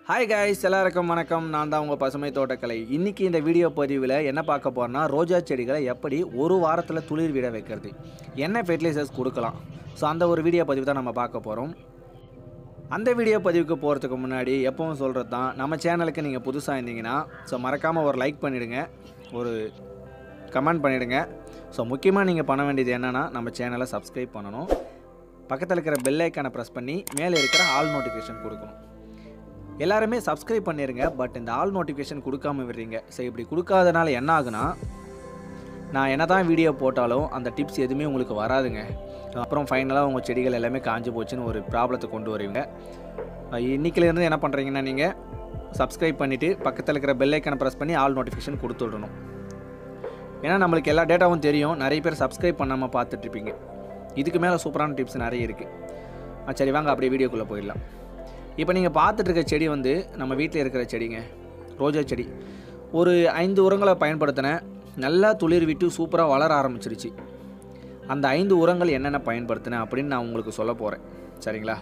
hi guys எல்லாருக்கும் வணக்கம் நான் தான் உங்கள் பசுமை தோட்டக்கலை இன்றைக்கி இந்த வீடியோ பதிவில் என்ன பார்க்க போகிறோன்னா ரோஜா செடிகளை எப்படி ஒரு வாரத்தில் துளிர் விட வைக்கிறது என்ன ஃபெர்டிலைசர்ஸ் கொடுக்கலாம் ஸோ அந்த ஒரு வீடியோ பதிவு தான் நம்ம பார்க்க போகிறோம் அந்த வீடியோ பதிவுக்கு போகிறதுக்கு முன்னாடி எப்பவும் சொல்கிறது தான் நம்ம சேனலுக்கு நீங்கள் புதுசாக இருந்தீங்கன்னா ஸோ மறக்காமல் ஒரு லைக் பண்ணிவிடுங்க ஒரு கமெண்ட் பண்ணிவிடுங்க ஸோ முக்கியமாக நீங்கள் பண்ண வேண்டியது என்னென்னா நம்ம சேனலை சப்ஸ்கிரைப் பண்ணணும் பக்கத்தில் இருக்கிற பெல் ஐக்கானை ப்ரெஸ் பண்ணி மேலே இருக்கிற ஆல் நோட்டிஃபிகேஷன் கொடுக்கணும் எல்லாருமே சப்ஸ்கிரைப் பண்ணிடுங்க பட் இந்த ஆல் நோட்டிஃபிகேஷன் கொடுக்காம விடுறீங்க ஸோ இப்படி கொடுக்காதனால என்ன ஆகுனா நான் என்ன தான் வீடியோ போட்டாலும் அந்த டிப்ஸ் எதுவுமே உங்களுக்கு வராதுங்க அப்புறம் ஃபைனலாக உங்கள் செடிகள் எல்லாமே காஞ்சு போச்சுன்னு ஒரு ப்ராப்ளத்தை கொண்டு வருவீங்க இன்றைக்கிலேருந்து என்ன பண்ணுறீங்கன்னா நீங்கள் சப்ஸ்கிரைப் பண்ணிவிட்டு பக்கத்தில் இருக்கிற பெல் ஐக்கனை ப்ரெஸ் பண்ணி ஆல் நோட்டிஃபிகேஷன் கொடுத்து விடணும் ஏன்னா நம்மளுக்கு எல்லா டேட்டாவும் தெரியும் நிறைய பேர் சப்ஸ்கிரைப் பண்ணாமல் பார்த்துட்ருப்பீங்க இதுக்கு மேலே சூப்பரான டிப்ஸ் நிறைய இருக்குது சரி வாங்க அப்படியே வீடியோக்குள்ளே போயிடலாம் இப்போ நீங்கள் பார்த்துட்டு இருக்க செடி வந்து நம்ம வீட்டில் இருக்கிற செடிங்க ரோஜா செடி ஒரு ஐந்து உரங்களை பயன்படுத்தினேன் நல்லா துளிர் விட்டு சூப்பராக வளர ஆரம்பிச்சிருச்சு அந்த ஐந்து உரங்கள் என்னென்ன பயன்படுத்தினேன் அப்படின்னு நான் உங்களுக்கு சொல்ல போகிறேன் சரிங்களா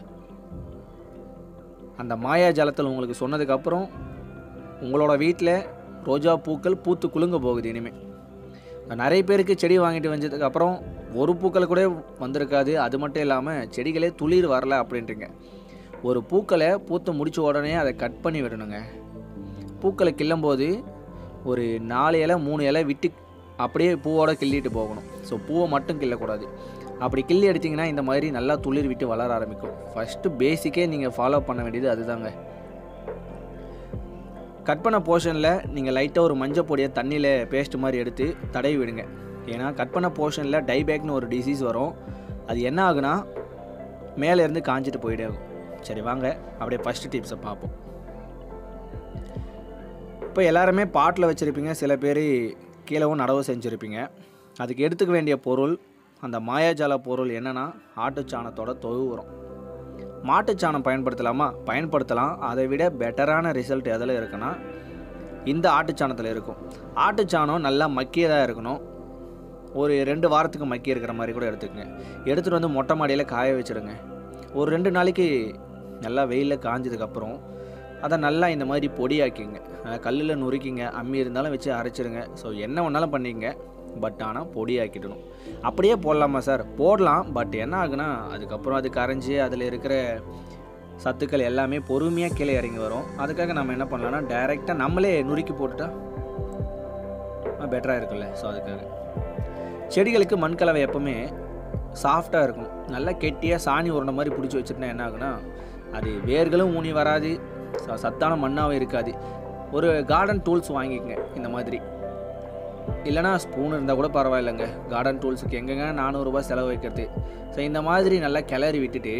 அந்த மாயா ஜலத்தில் உங்களுக்கு சொன்னதுக்கப்புறம் உங்களோட வீட்டில் ரோஜா பூக்கள் பூத்து குலுங்க போகுது இனிமேல் நிறைய பேருக்கு செடி வாங்கிட்டு வந்ததுக்கப்புறம் ஒரு பூக்கள் கூட வந்திருக்காது அது மட்டும் இல்லாமல் செடிகளே துளிர் வரல அப்படின்றீங்க ஒரு பூக்களை பூத்து முடிச்ச உடனே அதை கட் பண்ணி விடணுங்க பூக்களை கிள்ளும்போது ஒரு நாலு இலை மூணு இலை விட்டு அப்படியே பூவோட கிள்ளிட்டு போகணும் ஸோ பூவை மட்டும் கிள்ளக்கூடாது அப்படி கிள்ளி எடுத்திங்கன்னா இந்த மாதிரி நல்லா துளிர் விட்டு வளர ஆரம்பிக்கும் ஃபஸ்ட்டு பேசிக்கே நீங்கள் ஃபாலோ பண்ண வேண்டியது அதுதாங்க கட் பண்ண போர்ஷனில் நீங்கள் லைட்டாக ஒரு மஞ்சள் பொடியை தண்ணியில் பேஸ்ட் மாதிரி எடுத்து தடவி விடுங்க ஏன்னா கட் பண்ண போர்ஷனில் டைபேக்னு ஒரு டிசீஸ் வரும் அது என்ன ஆகுனா மேலே இருந்து காஞ்சிட்டு போயிட்டே இருக்கும் சரி வாங்க அப்படியே ஃபஸ்ட்டு டிப்ஸை பார்ப்போம் இப்போ எல்லாருமே பாட்டில் வச்சுருப்பீங்க சில பேர் கீழவும் நடவு செஞ்சுருப்பீங்க அதுக்கு எடுத்துக்க வேண்டிய பொருள் அந்த மாயாஜால பொருள் என்னென்னா ஆட்டுச்சாணத்தோட தொழு உரம் மாட்டுச்சாணம் பயன்படுத்தலாமா பயன்படுத்தலாம் அதை விட பெட்டரான ரிசல்ட் எதில் இருக்குன்னா இந்த ஆட்டுச்சாணத்தில் இருக்கும் ஆட்டுச்சாணம் நல்லா மக்கியதாக இருக்கணும் ஒரு ரெண்டு வாரத்துக்கு மக்கி இருக்கிற மாதிரி கூட எடுத்துக்கங்க எடுத்துகிட்டு வந்து மொட்டை மாடியில் காய வச்சுடுங்க ஒரு ரெண்டு நாளைக்கு நல்லா வெயிலில் காஞ்சதுக்கப்புறம் அதை நல்லா இந்த மாதிரி பொடியாக்கிங்க கல்லில் நுறுக்கிங்க அம்மி இருந்தாலும் வச்சு அரைச்சிடுங்க ஸோ என்ன வேணாலும் பண்ணிங்க பட் ஆனால் பொடியாக்கிடணும் அப்படியே போடலாமா சார் போடலாம் பட் என்ன ஆகுனா அதுக்கப்புறம் அது கரைஞ்சி அதில் இருக்கிற சத்துக்கள் எல்லாமே பொறுமையாக கீழே இறங்கி வரும் அதுக்காக நம்ம என்ன பண்ணலாம்னா டைரெக்டாக நம்மளே நுறுக்கி போட்டுட்டா பெட்டராக இருக்குல்ல ஸோ அதுக்காக செடிகளுக்கு மண்கலவை எப்போவுமே சாஃப்டாக இருக்கும் நல்லா கெட்டியாக சாணி உருண்டை மாதிரி பிடிச்சி வச்சுருந்தா என்ன ஆகுனா அது வேர்களும் ஊனி வராது ச- சத்தான மண்ணாகவும் இருக்காது ஒரு கார்டன் டூல்ஸ் வாங்கிக்கங்க இந்த மாதிரி இல்லைனா ஸ்பூன் இருந்தால் கூட பரவாயில்லைங்க கார்டன் டூல்ஸுக்கு எங்கெங்க நானூறுரூபா செலவு வைக்கிறது ஸோ இந்த மாதிரி நல்லா கிளறி விட்டுட்டு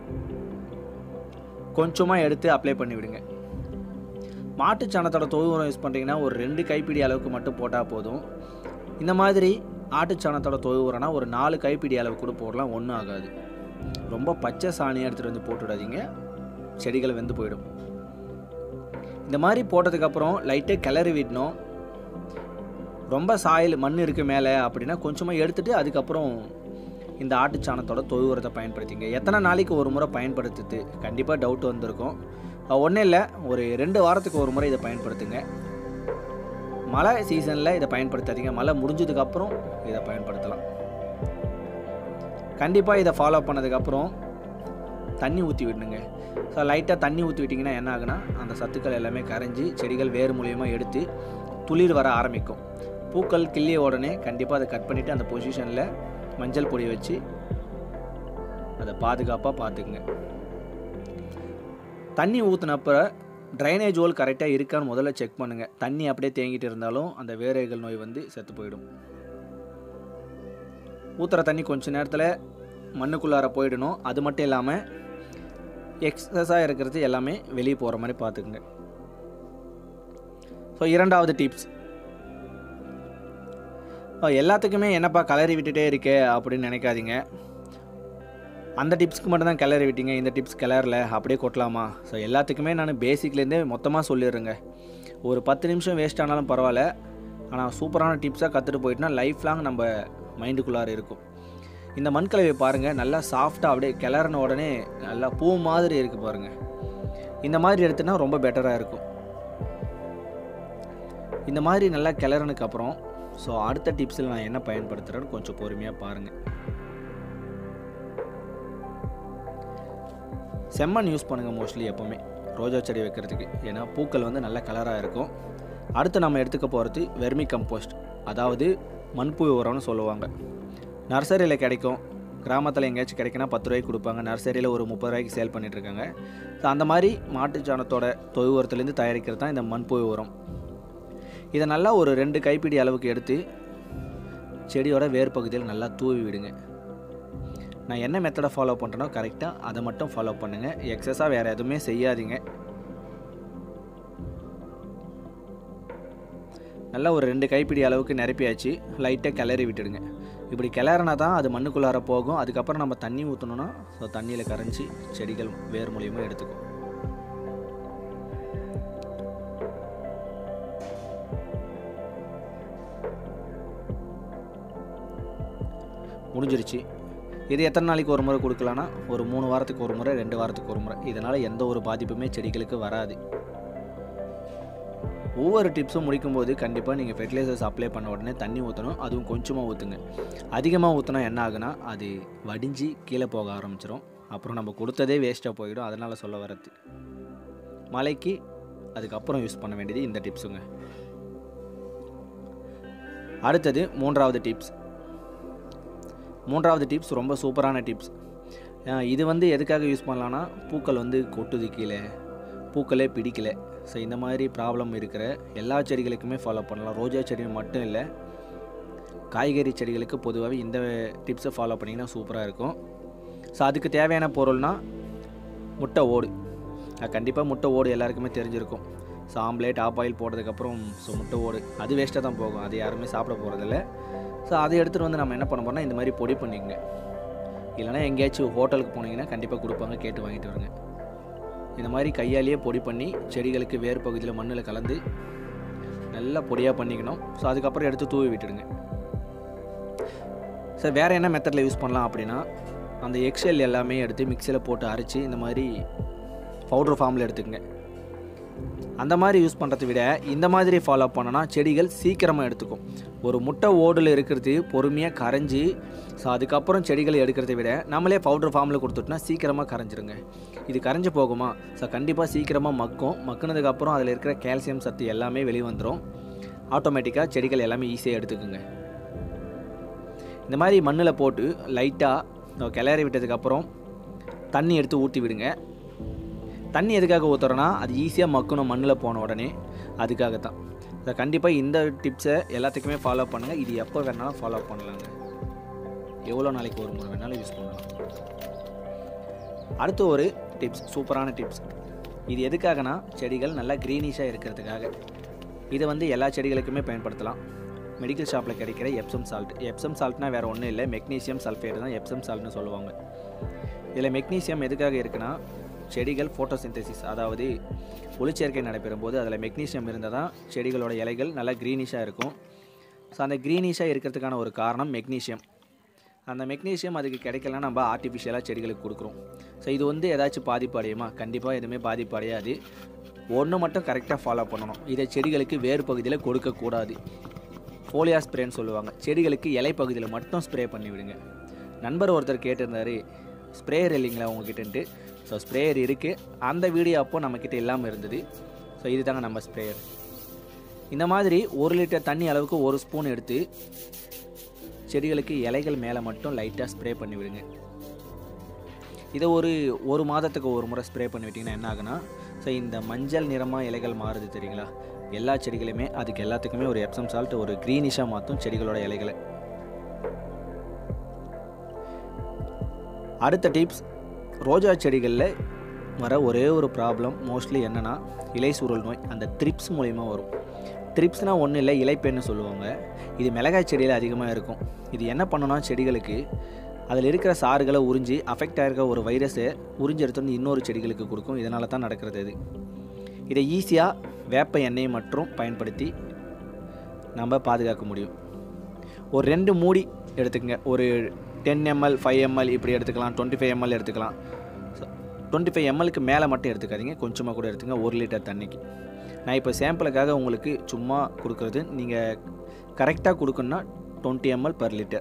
கொஞ்சமாக எடுத்து அப்ளை பண்ணி விடுங்க மாட்டுச் சாணத்தோட தொழு உரம் யூஸ் பண்ணுறீங்கன்னா ஒரு ரெண்டு கைப்பிடி அளவுக்கு மட்டும் போட்டால் போதும் இந்த மாதிரி ஆட்டுச்சாணத்தோட தொழு உரம்னா ஒரு நாலு கைப்பிடி அளவு கூட போடலாம் ஒன்றும் ஆகாது ரொம்ப பச்சை சாணியாக எடுத்துகிட்டு வந்து போட்டுவிடாதீங்க செடிகள் வெந்து போயிடும் இந்த மாதிரி போட்டதுக்கப்புறம் லைட்டாக கிளறி விடணும் ரொம்ப சாயில் மண் இருக்கு மேலே அப்படின்னா கொஞ்சமாக எடுத்துட்டு அதுக்கப்புறம் இந்த ஆட்டுச்சாணத்தோட தொழு உரத்தை பயன்படுத்திங்க எத்தனை நாளைக்கு ஒரு முறை பயன்படுத்துது கண்டிப்பாக டவுட் வந்திருக்கும் ஒன்றும் இல்லை ஒரு ரெண்டு வாரத்துக்கு ஒரு முறை இதை பயன்படுத்துங்க மழை சீசனில் இதை பயன்படுத்தாதீங்க மழை முடிஞ்சதுக்கப்புறம் இதை பயன்படுத்தலாம் கண்டிப்பாக இதை ஃபாலோ பண்ணதுக்கப்புறம் தண்ணி ஊற்றி விடணுங்க ஸோ லைட்டாக தண்ணி ஊற்றி விட்டிங்கன்னா என்ன ஆகுனா அந்த சத்துக்கள் எல்லாமே கரைஞ்சி செடிகள் வேறு மூலியமாக எடுத்து துளிர் வர ஆரம்பிக்கும் பூக்கள் கிள்ளிய உடனே கண்டிப்பாக அதை கட் பண்ணிவிட்டு அந்த பொசிஷனில் மஞ்சள் பொடி வச்சு அதை பாதுகாப்பாக பார்த்துக்குங்க தண்ணி ஊற்றினப்ப ட்ரைனேஜ் ஹோல் கரெக்டாக இருக்கான்னு முதல்ல செக் பண்ணுங்கள் தண்ணி அப்படியே தேங்கிட்டு இருந்தாலும் அந்த வேரைகள் நோய் வந்து செத்து போயிடும் ஊற்றுற தண்ணி கொஞ்ச நேரத்தில் மண்ணுக்குள்ளார போயிடணும் அது மட்டும் இல்லாமல் எக்ஸஸாக இருக்கிறது எல்லாமே வெளியே போகிற மாதிரி பார்த்துக்குங்க ஸோ இரண்டாவது டிப்ஸ் எல்லாத்துக்குமே என்னப்பா கலரி விட்டுட்டே இருக்கே அப்படின்னு நினைக்காதீங்க அந்த டிப்ஸ்க்கு மட்டும்தான் கிளறி விட்டீங்க இந்த டிப்ஸ் கிளறல அப்படியே கொட்டலாமா ஸோ எல்லாத்துக்குமே நான் பேசிக்லேருந்தே மொத்தமாக சொல்லிடுறேங்க ஒரு பத்து நிமிஷம் வேஸ்ட் ஆனாலும் பரவாயில்ல ஆனால் சூப்பரான டிப்ஸாக கற்றுட்டு போயிட்டுனா லைஃப் லாங் நம்ம மைண்டுக்குள்ளார இருக்கும் இந்த மண்கலவை பாருங்கள் நல்லா சாஃப்டாக அப்படியே கிளறின உடனே நல்லா பூ மாதிரி இருக்குது பாருங்கள் இந்த மாதிரி எடுத்துனா ரொம்ப பெட்டராக இருக்கும் இந்த மாதிரி நல்லா கிளறனுக்கு அப்புறம் ஸோ அடுத்த டிப்ஸில் நான் என்ன பயன்படுத்துகிறேன்னு கொஞ்சம் பொறுமையாக பாருங்கள் செம்மண் யூஸ் பண்ணுங்கள் மோஸ்ட்லி எப்போவுமே ரோஜா செடி வைக்கிறதுக்கு ஏன்னா பூக்கள் வந்து நல்ல கலராக இருக்கும் அடுத்து நம்ம எடுத்துக்க போகிறது வெர்மி கம்போஸ்ட் அதாவது மண்புழு உரம்னு சொல்லுவாங்க நர்சரியில் கிடைக்கும் கிராமத்தில் எங்கேயாச்சும் கிடைக்குன்னா பத்து ரூபாய்க்கு கொடுப்பாங்க நர்சரியில் ஒரு முப்பது ரூபாய்க்கு சேல் பண்ணிகிட்ருக்காங்க ஸோ அந்த மாதிரி மாட்டுச் சாணத்தோட தொழு உரத்துலேருந்து தயாரிக்கிறது தான் இந்த மண்புழு உரம் இதை நல்லா ஒரு ரெண்டு கைப்பிடி அளவுக்கு எடுத்து செடியோட வேர் பகுதியில் நல்லா தூவி விடுங்க நான் என்ன மெத்தடை ஃபாலோ பண்ணுறேனோ கரெக்டாக அதை மட்டும் ஃபாலோ பண்ணுங்கள் எக்ஸஸாக வேறு எதுவுமே செய்யாதீங்க நல்லா ஒரு ரெண்டு கைப்பிடி அளவுக்கு நிரப்பியாச்சு லைட்டாக கிளறி விட்டுடுங்க இப்படி கிளறினா தான் அது மண்ணுக்குள்ளார போகும் அதுக்கப்புறம் நம்ம தண்ணி ஊற்றணுன்னா ஸோ தண்ணியில் கரைஞ்சி செடிகள் வேர் மூலியமாக எடுத்துக்கும் முடிஞ்சிருச்சு இது எத்தனை நாளைக்கு ஒரு முறை கொடுக்கலான்னா ஒரு மூணு வாரத்துக்கு ஒரு முறை ரெண்டு வாரத்துக்கு ஒரு முறை இதனால் எந்த ஒரு பாதிப்புமே செடிகளுக்கு வராது ஒவ்வொரு டிப்ஸும் முடிக்கும்போது கண்டிப்பாக நீங்கள் ஃபெர்டிலைசர்ஸ் அப்ளை பண்ண உடனே தண்ணி ஊற்றணும் அதுவும் கொஞ்சமாக ஊற்றுங்க அதிகமாக ஊற்றினா என்ன ஆகுனா அது வடிஞ்சு கீழே போக ஆரம்பிச்சிடும் அப்புறம் நம்ம கொடுத்ததே வேஸ்ட்டாக போயிடும் அதனால் சொல்ல வரது மழைக்கு அதுக்கப்புறம் யூஸ் பண்ண வேண்டியது இந்த டிப்ஸுங்க அடுத்தது மூன்றாவது டிப்ஸ் மூன்றாவது டிப்ஸ் ரொம்ப சூப்பரான டிப்ஸ் இது வந்து எதுக்காக யூஸ் பண்ணலான்னா பூக்கள் வந்து கொட்டுது கீழே பூக்களே பிடிக்கல ஸோ இந்த மாதிரி ப்ராப்ளம் இருக்கிற எல்லா செடிகளுக்குமே ஃபாலோ பண்ணலாம் ரோஜா செடி மட்டும் இல்லை காய்கறி செடிகளுக்கு பொதுவாகவே இந்த டிப்ஸை ஃபாலோ பண்ணிங்கன்னா சூப்பராக இருக்கும் ஸோ அதுக்கு தேவையான பொருள்னால் முட்டை ஓடு கண்டிப்பாக முட்டை ஓடு எல்லாருக்குமே தெரிஞ்சிருக்கும் ஸோ ஆம்லேட் ஆப் ஆயில் போட்டதுக்கப்புறம் ஸோ முட்டை ஓடு அது வேஸ்ட்டாக தான் போகும் அது யாருமே சாப்பிட போகிறதில்ல ஸோ அதை எடுத்துகிட்டு வந்து நம்ம என்ன பண்ண போகிறோம்னா இந்த மாதிரி பொடி பண்ணிக்கங்க இல்லைனா எங்கேயாச்சும் ஹோட்டலுக்கு போனீங்கன்னா கண்டிப்பாக கொடுப்பாங்க கேட்டு வாங்கிட்டு வருங்க இந்த மாதிரி கையாலேயே பொடி பண்ணி செடிகளுக்கு வேர் பகுதியில் மண்ணில் கலந்து நல்லா பொடியாக பண்ணிக்கணும் ஸோ அதுக்கப்புறம் எடுத்து தூவி விட்டுடுங்க சார் வேறு என்ன மெத்தடில் யூஸ் பண்ணலாம் அப்படின்னா அந்த எக்ஸெல் எல்லாமே எடுத்து மிக்சியில் போட்டு அரைச்சி இந்த மாதிரி பவுட்ரு ஃபார்மில் எடுத்துக்கங்க அந்த மாதிரி யூஸ் பண்ணுறதை விட இந்த மாதிரி ஃபாலோ பண்ணனா செடிகள் சீக்கிரமாக எடுத்துக்கும் ஒரு முட்டை ஓடில் இருக்கிறது பொறுமையாக கரைஞ்சி ஸோ அதுக்கப்புறம் செடிகளை எடுக்கிறத விட நம்மளே பவுடர் ஃபார்மில் கொடுத்துட்டோம்னா சீக்கிரமாக கரைஞ்சிருங்க இது கரைஞ்சி போகுமா ஸோ கண்டிப்பாக சீக்கிரமாக மக்கும் மக்குனதுக்கப்புறம் அதில் இருக்கிற கால்சியம் சத்து எல்லாமே வெளியே வந்துடும் ஆட்டோமேட்டிக்காக செடிகள் எல்லாமே ஈஸியாக எடுத்துக்குங்க இந்த மாதிரி மண்ணில் போட்டு லைட்டாக கிளறி விட்டதுக்கப்புறம் தண்ணி எடுத்து ஊற்றி விடுங்க தண்ணி எதுக்காக ஊற்றுறோன்னா அது ஈஸியாக மக்கணும் மண்ணில் போன உடனே அதுக்காக தான் ஸோ கண்டிப்பாக இந்த டிப்ஸை எல்லாத்துக்குமே ஃபாலோ பண்ணுங்கள் இது எப்போ வேணாலும் ஃபாலோ பண்ணலாங்க எவ்வளோ நாளைக்கு ஒரு முறை வேணாலும் யூஸ் பண்ணலாம் அடுத்து ஒரு டிப்ஸ் சூப்பரான டிப்ஸ் இது எதுக்காகனா செடிகள் நல்லா க்ரீனிஷாக இருக்கிறதுக்காக இதை வந்து எல்லா செடிகளுக்குமே பயன்படுத்தலாம் மெடிக்கல் ஷாப்பில் கிடைக்கிற எப்சம் சால்ட் எப்சம் சால்ட்னா வேறு ஒன்றும் இல்லை மெக்னீசியம் சல்ஃபேட் தான் எப்சம் சால்ட்னு சொல்லுவாங்க இதில் மெக்னீசியம் எதுக்காக இருக்குன்னா செடிகள் ஃபோட்டோசிந்தசிஸ் அதாவது ஒளிச்சேர்க்கை நடைபெறும் போது அதில் மெக்னீசியம் இருந்தால் தான் செடிகளோட இலைகள் நல்லா க்ரீனிஷாக இருக்கும் ஸோ அந்த க்ரீனிஷாக இருக்கிறதுக்கான ஒரு காரணம் மெக்னீசியம் அந்த மெக்னீசியம் அதுக்கு கிடைக்கலனா நம்ம ஆர்டிஃபிஷியலாக செடிகளுக்கு கொடுக்குறோம் ஸோ இது வந்து ஏதாச்சும் பாதிப்பு அடையுமா கண்டிப்பாக எதுவுமே பாதிப்பு அடையாது ஒன்று மட்டும் கரெக்டாக ஃபாலோ பண்ணணும் இதை செடிகளுக்கு வேறு பகுதியில் கொடுக்கக்கூடாது ஃபோலியா ஸ்ப்ரேன்னு சொல்லுவாங்க செடிகளுக்கு இலை பகுதியில் மட்டும் ஸ்ப்ரே பண்ணி விடுங்க நண்பர் ஒருத்தர் கேட்டிருந்தாரு ஸ்ப்ரேயர் இல்லைங்களா உங்ககிட்டன்ட்டு ஸோ ஸ்ப்ரேயர் இருக்குது அந்த வீடியோ அப்போ நம்மக்கிட்ட இல்லாமல் இருந்தது ஸோ இது தாங்க நம்ம ஸ்ப்ரேயர் இந்த மாதிரி ஒரு லிட்டர் தண்ணி அளவுக்கு ஒரு ஸ்பூன் எடுத்து செடிகளுக்கு இலைகள் மேலே மட்டும் லைட்டாக ஸ்ப்ரே பண்ணி விடுங்க இதை ஒரு ஒரு மாதத்துக்கு ஒரு முறை ஸ்ப்ரே பண்ணி விட்டிங்கன்னா என்ன ஆகுனா ஸோ இந்த மஞ்சள் நிறமாக இலைகள் மாறுது தெரியுங்களா எல்லா செடிகளுமே அதுக்கு எல்லாத்துக்குமே ஒரு எப்சம் சால்ட் ஒரு க்ரீனிஷாக மாற்றும் செடிகளோட இலைகளை அடுத்த டிப்ஸ் ரோஜா செடிகளில் வர ஒரே ஒரு ப்ராப்ளம் மோஸ்ட்லி என்னென்னா இலை சுருள் நோய் அந்த த்ரிப்ஸ் மூலிமா வரும் த்ரிப்ஸ்னால் ஒன்றும் இல்லை இலைப்பெண்ணு சொல்லுவாங்க இது மிளகாய் செடியில் அதிகமாக இருக்கும் இது என்ன பண்ணணும்னா செடிகளுக்கு அதில் இருக்கிற சாறுகளை உறிஞ்சி அஃபெக்ட் ஆகிருக்க ஒரு வைரஸை உறிஞ்சி எடுத்து வந்து இன்னொரு செடிகளுக்கு கொடுக்கும் இதனால தான் நடக்கிறது இது இதை ஈஸியாக வேப்ப எண்ணெய் மற்றும் பயன்படுத்தி நம்ம பாதுகாக்க முடியும் ஒரு ரெண்டு மூடி எடுத்துக்கங்க ஒரு டென் எம்எல் ஃபைவ் எம்எல் இப்படி எடுத்துக்கலாம் டுவெண்ட்டி ஃபைவ் எம்எல் எடுத்துக்கலாம் டுவெண்ட்டி ஃபைவ் எம்எல்க்கு மேலே மட்டும் எடுத்துக்காதீங்க கொஞ்சமாக கூட எடுத்துங்க ஒரு லிட்டர் தண்ணிக்கு நான் இப்போ சாம்பிளுக்காக உங்களுக்கு சும்மா கொடுக்குறது நீங்கள் கரெக்டாக கொடுக்கணுன்னா டுவெண்ட்டி எம்எல் பர் லிட்டர்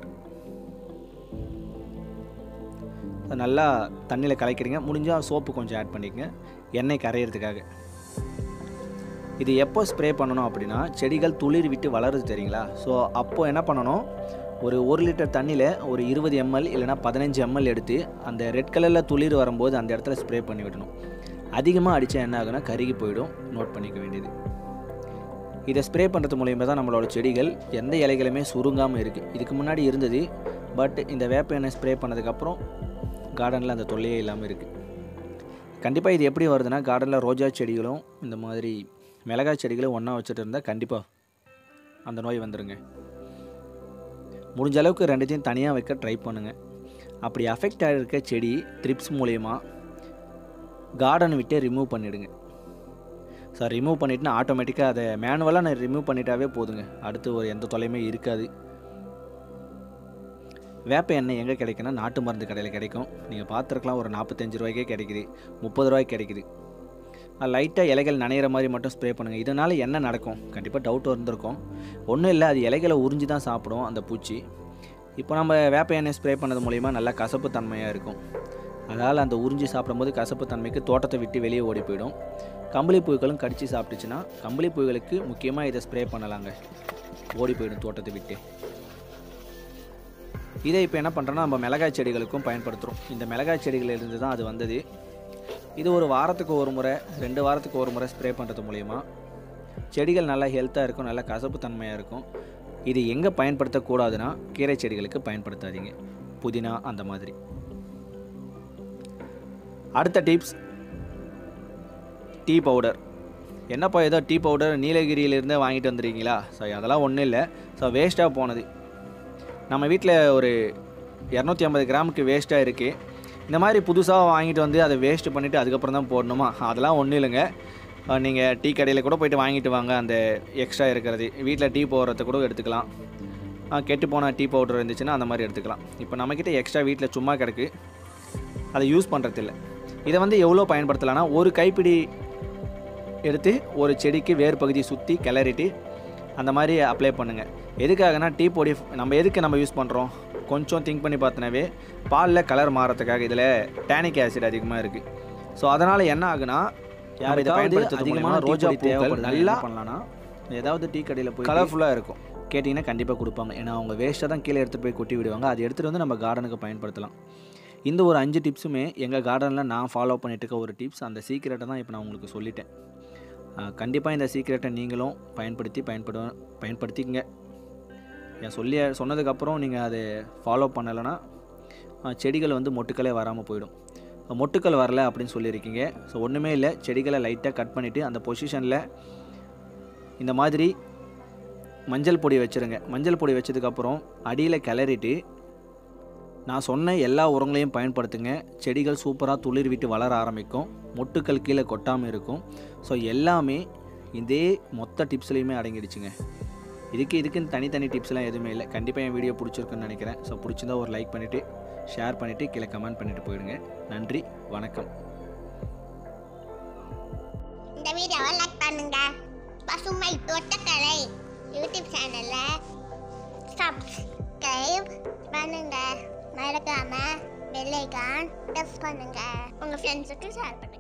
நல்லா தண்ணியில் கலக்கிறீங்க முடிஞ்சால் சோப்பு கொஞ்சம் ஆட் பண்ணிக்கங்க எண்ணெய் கரையிறதுக்காக இது எப்போ ஸ்ப்ரே பண்ணணும் அப்படின்னா செடிகள் துளிர் விட்டு வளருது தெரியுங்களா ஸோ அப்போது என்ன பண்ணணும் ஒரு ஒரு லிட்டர் தண்ணியில் ஒரு இருபது எம்எல் இல்லைனா பதினஞ்சு எம்எல் எடுத்து அந்த ரெட் கலரில் துளிர் வரும்போது அந்த இடத்துல ஸ்ப்ரே பண்ணி விடணும் அதிகமாக அடித்தா என்ன ஆகுனா கருகி போயிடும் நோட் பண்ணிக்க வேண்டியது இதை ஸ்ப்ரே பண்ணுறது மூலியமாக தான் நம்மளோட செடிகள் எந்த இலைகளுமே சுருங்காமல் இருக்குது இதுக்கு முன்னாடி இருந்தது பட் இந்த வேப்ப எண்ணெய் ஸ்ப்ரே பண்ணதுக்கப்புறம் கார்டனில் அந்த தொல்லையே இல்லாமல் இருக்குது கண்டிப்பாக இது எப்படி வருதுன்னா கார்டனில் ரோஜா செடிகளும் இந்த மாதிரி மிளகாய் செடிகளும் ஒன்றா வச்சுட்டு இருந்தால் கண்டிப்பாக அந்த நோய் வந்துடுங்க முடிஞ்ச அளவுக்கு ரெண்டுத்தையும் தனியாக வைக்க ட்ரை பண்ணுங்கள் அப்படி அஃபெக்ட் ஆகிருக்க செடி ட்ரிப்ஸ் மூலயமா கார்டன் விட்டே ரிமூவ் பண்ணிவிடுங்க சார் ரிமூவ் பண்ணிட்டுனா ஆட்டோமேட்டிக்காக அதை மேனுவலாக நான் ரிமூவ் பண்ணிட்டாவே போதுங்க அடுத்து ஒரு எந்த தொலையுமே இருக்காது வேப்ப எண்ணெய் எங்கே கிடைக்குன்னா நாட்டு மருந்து கடையில் கிடைக்கும் நீங்கள் பார்த்துருக்கலாம் ஒரு நாற்பத்தஞ்சு ரூபாய்க்கே கிடைக்குது முப்பது ரூபாய்க்கு கிடைக்குது லைட்டாக இலைகள் நனையிற மாதிரி மட்டும் ஸ்ப்ரே பண்ணுங்கள் இதனால் என்ன நடக்கும் கண்டிப்பாக டவுட் வந்திருக்கும் ஒன்றும் இல்லை அது இலைகளை உறிஞ்சி தான் சாப்பிடும் அந்த பூச்சி இப்போ நம்ம வேப்ப எண்ணெய் ஸ்ப்ரே பண்ணது மூலிமா நல்லா கசப்பு தன்மையாக இருக்கும் அதனால் அந்த உறிஞ்சி சாப்பிடும்போது கசப்பு தன்மைக்கு தோட்டத்தை விட்டு வெளியே ஓடி போயிடும் கம்பளி புழுக்களும் கடித்து சாப்பிட்டுச்சுன்னா கம்பளி புழுகளுக்கு முக்கியமாக இதை ஸ்ப்ரே பண்ணலாங்க ஓடி போயிடும் தோட்டத்தை விட்டு இதை இப்போ என்ன பண்ணுறோன்னா நம்ம மிளகாய் செடிகளுக்கும் பயன்படுத்துகிறோம் இந்த மிளகாய் செடிகளிலிருந்து தான் அது வந்தது இது ஒரு வாரத்துக்கு ஒரு முறை ரெண்டு வாரத்துக்கு ஒரு முறை ஸ்ப்ரே பண்ணுறது மூலிமா செடிகள் நல்லா ஹெல்த்தாக இருக்கும் நல்லா கசப்பு தன்மையாக இருக்கும் இது எங்கே பயன்படுத்தக்கூடாதுன்னா கீரை செடிகளுக்கு பயன்படுத்தாதீங்க புதினா அந்த மாதிரி அடுத்த டிப்ஸ் டீ பவுடர் என்னப்பா ஏதோ டீ பவுடர் நீலகிரியிலேருந்தே வாங்கிட்டு வந்துருக்கீங்களா ஸோ அதெல்லாம் ஒன்றும் இல்லை ஸோ வேஸ்ட்டாக போனது நம்ம வீட்டில் ஒரு இரநூத்தி ஐம்பது கிராமுக்கு வேஸ்ட்டாக இருக்குது இந்த மாதிரி புதுசாக வாங்கிட்டு வந்து அதை வேஸ்ட் பண்ணிவிட்டு அதுக்கப்புறம் தான் போடணுமா அதெல்லாம் ஒன்றும் இல்லைங்க நீங்கள் டீ கடையில் கூட போயிட்டு வாங்கிட்டு வாங்க அந்த எக்ஸ்ட்ரா இருக்கிறது வீட்டில் டீ போடுறத கூட எடுத்துக்கலாம் கெட்டு போன டீ பவுடர் இருந்துச்சுன்னா அந்த மாதிரி எடுத்துக்கலாம் இப்போ நம்மக்கிட்ட எக்ஸ்ட்ரா வீட்டில் சும்மா கிடக்கு அதை யூஸ் பண்ணுறதில்ல இதை வந்து எவ்வளோ பயன்படுத்தலாம்னா ஒரு கைப்பிடி எடுத்து ஒரு செடிக்கு வேர் பகுதியை சுற்றி கிளறிட்டு அந்த மாதிரி அப்ளை பண்ணுங்கள் எதுக்காகனா டீ பொடி நம்ம எதுக்கு நம்ம யூஸ் பண்ணுறோம் கொஞ்சம் திங்க் பண்ணி பார்த்தனாவே பாலில் கலர் மாறத்துக்காக இதில் டேனிக் ஆசிட் அதிகமாக இருக்குது ஸோ அதனால் என்ன ஆகுனா யார் இதை பயன்படுத்த அதிகமான ரோஜா பூக்கள் நல்லா பண்ணலான்னா ஏதாவது டீ கடையில் போய் கலர்ஃபுல்லாக இருக்கும் கேட்டிங்கன்னா கண்டிப்பாக கொடுப்பாங்க ஏன்னா அவங்க வேஸ்ட்டாக தான் கீழே எடுத்துகிட்டு போய் கொட்டி விடுவாங்க அதை எடுத்துகிட்டு வந்து நம்ம கார்டனுக்கு பயன்படுத்தலாம் இந்த ஒரு அஞ்சு டிப்ஸுமே எங்கள் கார்டனில் நான் ஃபாலோ பண்ணிட்டு இருக்க ஒரு டிப்ஸ் அந்த சீக்கிரட்டை தான் இப்போ நான் உங்களுக்கு சொல்லிட்டேன் கண்டிப்பாக இந்த சீக்கிரட்டை நீங்களும் பயன்படுத்தி பயன்படு பயன்படுத்திக்கங்க என் சொல்லி சொன்னதுக்கப்புறம் நீங்கள் அதை ஃபாலோ பண்ணலைன்னா செடிகள் வந்து மொட்டுக்களே வராமல் போயிடும் மொட்டுக்கள் வரல அப்படின்னு சொல்லியிருக்கீங்க ஸோ ஒன்றுமே இல்லை செடிகளை லைட்டாக கட் பண்ணிவிட்டு அந்த பொசிஷனில் இந்த மாதிரி மஞ்சள் பொடி வச்சுருங்க மஞ்சள் பொடி வச்சதுக்கப்புறம் அடியில் கிளறிட்டு நான் சொன்ன எல்லா உரங்களையும் பயன்படுத்துங்க செடிகள் சூப்பராக துளிர் விட்டு வளர ஆரம்பிக்கும் மொட்டுக்கள் கீழே கொட்டாமல் இருக்கும் ஸோ எல்லாமே இதே மொத்த டிப்ஸ்லேயுமே அடங்கிடுச்சுங்க இதுக்கு இதுக்குன்னு தனித்தனி டிப்ஸ்லாம் எதுவுமே இல்லை கண்டிப்பாக என் வீடியோ பிடிச்சிருக்குன்னு நினைக்கிறேன் ஸோ பிடிச்சிருந்தா ஒரு லைக் பண்ணிவிட்டு ஷேர் பண்ணிவிட்டு கீழே கமெண்ட் பண்ணிவிட்டு போயிடுங்க நன்றி வணக்கம் இந்த வீடியோவை லைக் பண்ணுங்க பசுமை தோட்டக்கலை யூடியூப் சேனல்ல சப்ஸ்கிரைப் பண்ணுங்க மறக்காம பெல் ஐகான் டச் பண்ணுங்க உங்க ஃப்ரெண்ட்ஸுக்கு ஷேர் பண்ணுங்க